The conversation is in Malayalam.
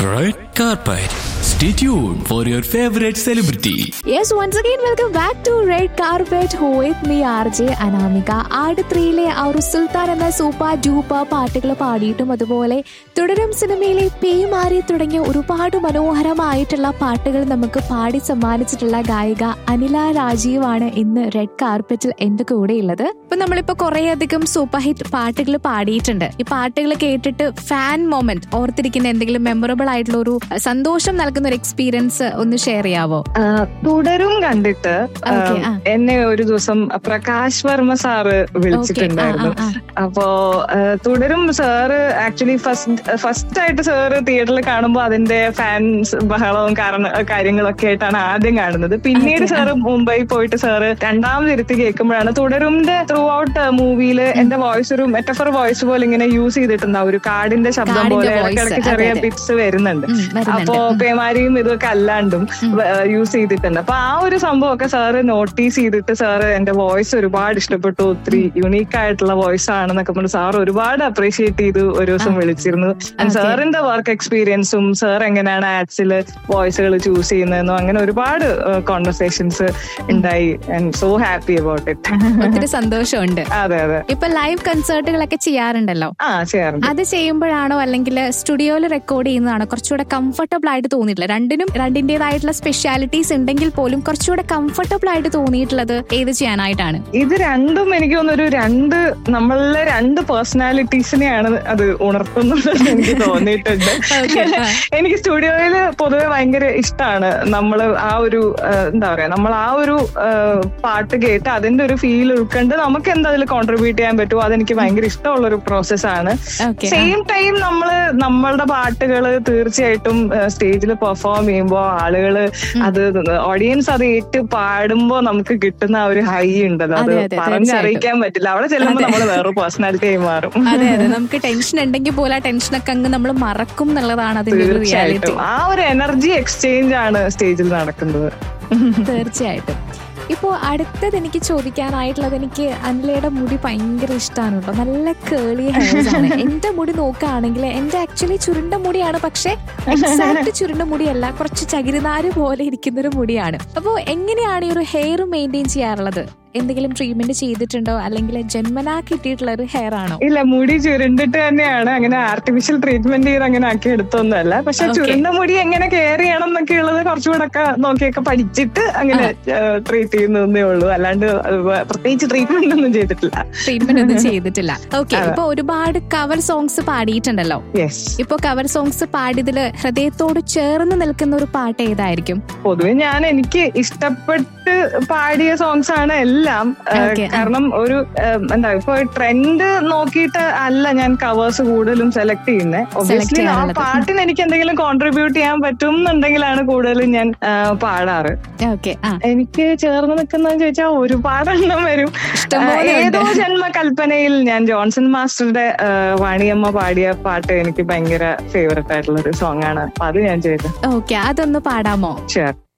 Red carpet. Stay tuned for your favorite celebrity. Yes once again welcome back to red carpet with me R J Anamika Aadu ത്രീയിലെ ആ ഒരു സുൽത്താൻ എന്ന സൂപ്പർ ഡൂപ്പർ പാട്ടുകൾ പാടിയിട്ടും അതുപോലെ തുടരും സിനിമയിലെ പേമാരി തുടങ്ങിയ ഒരുപാട് മനോഹരമായിട്ടുള്ള പാട്ടുകൾ നമുക്ക് പാടി സമ്മാനിച്ചിട്ടുള്ള ഗായിക അനില രാജീവാണ് ഇന്ന് റെഡ് കാർപ്പറ്റിൽ എന്റെ കൂടെ ഉള്ളത് ഇപ്പൊ നമ്മളിപ്പോ കുറെ അധികം സൂപ്പർ ഹിറ്റ് പാട്ടുകൾ പാടിയിട്ടുണ്ട് ഈ പാട്ടുകൾ കേട്ടിട്ട് ഫാൻ മൊമെന്റ് ഓർത്തിരിക്കുന്ന എന്തെങ്കിലും മെമ്മറബിൾ ആയിട്ടുള്ള ഒരു സന്തോഷം നൽകുന്ന ഒരു എക്സ്പീരിയൻസ് ഒന്ന് ഷെയർ ചെയ്യാവോ ആ, തുടരും കണ്ടിട്ട് ആ, Okay, ആ. എന്നെ ഒരു ദിവസം പ്രകാശ് വർമ്മ സാറ് വിളിച്ചിട്ടുണ്ടായിരുന്നു ആ, ആ, അപ്പോ ആ, Thudarum sir actually first first ആയിട്ട് സാറ് തിയേറ്ററിൽ കാണുമ്പോൾ അതിന്റെ ഫാൻസ് ബഹളവും കാരണം കാര്യങ്ങളൊക്കെ ആയിട്ടാണ് ആദ്യം കാണുന്നത് പിന്നീട് Okay, സാറ് മുംബൈ പോയിട്ട് സാറ് രണ്ടാമത് ഇരുത്തി കേൾക്കുമ്പോഴാണ് തുടരുംന്റെ ത്രൂ ഔട്ട് മൂവിയിൽ എന്റെ വോയിസ് ഒരു മെറ്റഫർ വോയിസ് പോലെ ഇങ്ങനെ യൂസ് ചെയ്തിട്ടുണ്ടാവും ഒരു കാടിന്റെ ശബ്ദം കാടിന്റെ പോലെ voice, ഇടയ്ക്കിടയ്ക്ക് അതെ, ചെറിയ അതെ. ബിറ്റ്സ് വരുന്നുണ്ട് ഉം, വരുന്നുണ്ട്. അപ്പോ പേമാരിയും ഇതൊക്കെ അല്ലാണ്ടും യൂസ് ചെയ്തിട്ടുണ്ട് അപ്പൊ ആ ഒരു സംഭവമൊക്കെ സാറ് നോട്ടീസ് ചെയ്തിട്ട് സാറ് എന്റെ വോയിസ് ഒരുപാട് ഇഷ്ടപ്പെട്ടു ഒത്തിരി യുണീക്ക് ആയിട്ടുള്ള വോയിസ് ആണെന്നൊക്കെ പറഞ്ഞു സാർ ഒരുപാട് അപ്രീഷിയേറ്റ് ചെയ്തു ഒരു ദിവസം വിളിച്ചിരുന്നു സാറിന്റെ വർക്ക് എക്സ്പീരിയൻസും സാർ എങ്ങനെയാണ് ആഡ്സിൽ വോയിസുകൾ ചൂസ് ചെയ്യുന്നതെന്നും അങ്ങനെ ഒരുപാട് കോൺവെർസേഷൻസ് ഉണ്ടായി and so happy about it ഒത്തിരി സന്തോഷമുണ്ട് അതെ അതെ ഇപ്പൊ ലൈവ് കൺസേർട്ടുകളൊക്കെ ചെയ്യാറുണ്ടല്ലോ ആ ചെയ്യാറുണ്ട് അത് ചെയ്യുമ്പോഴാണോ അല്ലെങ്കിൽ സ്റ്റുഡിയോയിൽ റെക്കോർഡ് ചെയ്യുന്നതാണോ കുറച്ചുകൂടെ കംഫർട്ടബിൾ ആയിട്ട് തോന്നിയിട്ടില്ല രണ്ടിനും രണ്ടിന്റേതായിട്ടുള്ള സ്പെഷ്യാലിറ്റീസ് ഉണ്ടെങ്കിൽ പോലും കുറച്ചുകൂടെ കംഫർട്ടബിൾ ആയിട്ട് തോന്നിയിട്ടുള്ളത് ഏത് ചെയ്യാനായിട്ടാണ് ഇത് രണ്ടും എനിക്ക് തോന്നുന്നൊരു രണ്ട് നമ്മളിലെ രണ്ട് പേഴ്സണാലിറ്റീസിനെയാണ് അത് ഉണർത്തുന്നത് എന്ന് എനിക്ക് തോന്നിയിട്ടുണ്ട് Okay, ആ. എനിക്ക് സ്റ്റുഡിയോയിൽ പൊതുവെ ഭയങ്കര ഇഷ്ടമാണ് നമ്മൾ ആ ഒരു ആ, എന്താ പറയാ നമ്മൾ ആ ഒരു ആ, പാട്ട് കേട്ട് അതിന്റെ ഒരു ഫീൽ ഉൾക്കൊണ്ട് നമുക്ക് എന്താ അതിൽ കോൺട്രിബ്യൂട്ട് ചെയ്യാൻ പറ്റുമോ അതെനിക്ക് ഭയങ്കര ഇഷ്ടമുള്ള ഒരു പ്രോസസ്സാണ് ഓക്കെ സെയിം ടൈം നമ്മള് നമ്മളുടെ പാട്ടുകൾ തീർച്ചയായിട്ടും സ്റ്റേജിൽ പെർഫോം ചെയ്യുമ്പോൾ ആളുകള് അത് ഓഡിയൻസ് അത് ഏറ്റ് പാടുമ്പോ നമുക്ക് കിട്ടുന്ന ആ ഒരു ഹൈ ഉണ്ടല്ലോ അത് അതെ, അതെ, പറഞ്ഞറിയിക്കാൻ പറ്റില്ല അവിടെ ചെല്ലുമ്പോൾ നമ്മൾ വേറെ പേഴ്സണാലിറ്റി ആയി മാറും അതെ അതെ നമുക്ക് ടെൻഷൻ ഉണ്ടെങ്കിൽ പോലും ആ ടെൻഷനൊക്കെ അങ്ങ് നമ്മൾ മറക്കും എന്നുള്ളതാണ് അതിന്റെ ഒരു റിയാലിറ്റി തീർച്ചയായിട്ടും ആ ഒരു എനർജി എക്സ്ചേഞ്ച് ആണ് സ്റ്റേജിൽ നടക്കുന്നത് തീർച്ചയായിട്ടും ഇപ്പോ അടുത്തത് എനിക്ക് ചോദിക്കാനായിട്ടുള്ളത് എനിക്ക് അനിലയുടെ മുടി ഭയങ്കര ഇഷ്ടമാണ് കേട്ടോ നല്ല കേളി ഹെയർസ് ആണ് എന്റെ മുടി നോക്കുകയാണെങ്കിൽ എന്റെ ആക്ച്വലി ചുരുണ്ട മുടിയാണ് പക്ഷെ എക്സാക്ട് ചുരുണ്ട മുടിയല്ല കുറച്ച് ചകിരിനാര് പോലെ ഇരിക്കുന്ന ഒരു മുടിയാണ് അപ്പോ എങ്ങനെയാണ് ഈ ഒരു ഹെയർ മെയിൻറ്റെയിൻ ചെയ്യാറുള്ളത് എന്തെങ്കിലും ട്രീറ്റ്മെന്റ് ചെയ്തിട്ടുണ്ടോ അല്ലെങ്കിൽ ജന്മനാ കിട്ടിയിട്ടുള്ള ഒരു ഹെയർ ആണോ ഇല്ല മുടി ചുരുണ്ടിട്ട് തന്നെയാണ് അങ്ങനെ ആർട്ടിഫിഷ്യൽ ട്രീറ്റ്മെന്റ് ചെയ്ത് അങ്ങനെ ആക്കി എടുത്തൊന്നുമല്ല പക്ഷെ Okay. ചുരുണ്ട മുടി എങ്ങനെ കെയർ ചെയ്യണം എന്നൊക്കെ ഉള്ളത് കുറച്ചുകൂടെ ഒക്കെ നോക്കിയൊക്കെ പഠിച്ചിട്ട് അങ്ങനെ ട്രീറ്റ് ചെയ്യുന്നതേ ഉള്ളൂ അല്ലാണ്ട് അത് പ്രത്യേകിച്ച് ട്രീറ്റ്മെന്റ് ഒന്നും ചെയ്തിട്ടില്ല ട്രീറ്റ്മെന്റ് ഒന്നും ചെയ്തിട്ടില്ല ഓക്കെ ഇപ്പൊ ഒരുപാട് കവർ സോങ്സ് പാടിയിട്ടുണ്ടല്ലോ യെസ് ഇപ്പൊ കവർ സോങ്സ് പാടിയതില് ഹൃദയത്തോട് ചേർന്ന് നിൽക്കുന്ന ഒരു പാട്ട് ഏതായിരിക്കും പൊതുവെ ഞാൻ എനിക്ക് ഇഷ്ടപ്പെട്ട് പാടിയ സോങ്സ് ആണ് എല്ലാം ആ, Okay, ആ. കാരണം ഒരു ആ, എന്താ ഇപ്പൊ ട്രെൻഡ് നോക്കിയിട്ട് അല്ല ഞാൻ കവേഴ്സ് കൂടുതലും സെലക്ട് ചെയ്യുന്നത് ഒബ്വിയസ്ലി ആ ചെയ്യാറുള്ളത്. പാട്ടിന് എനിക്ക് എന്തെങ്കിലും കോൺട്രിബ്യൂട്ട് ചെയ്യാൻ പറ്റും എന്നുണ്ടെങ്കിലാണ് കൂടുതലും ഞാൻ ആ, പാടാറ് ഓക്കെ ആ എനിക്ക് ചേർന്ന് നിൽക്കുന്നതെന്ന് ചോദിച്ചാൽ ഒരുപാട് എണ്ണം വരും ഇഷ്ടംപോലെ ആ, ഏതോ ഉണ്ട്. ജന്മ കൽപ്പനയിൽ ഞാൻ ജോൺസൺ മാസ്റ്ററുടെ ആ, വാണിയമ്മ പാടിയ പാട്ട് എനിക്ക് ഭയങ്കര ഫേവററ്റ് ആയിട്ടുള്ള ഒരു സോങ് ആണ് അപ്പൊ അത് ഞാൻ ചെയ്തു ഓക്കെ അതൊന്ന് പാടാമോ ഷുവർ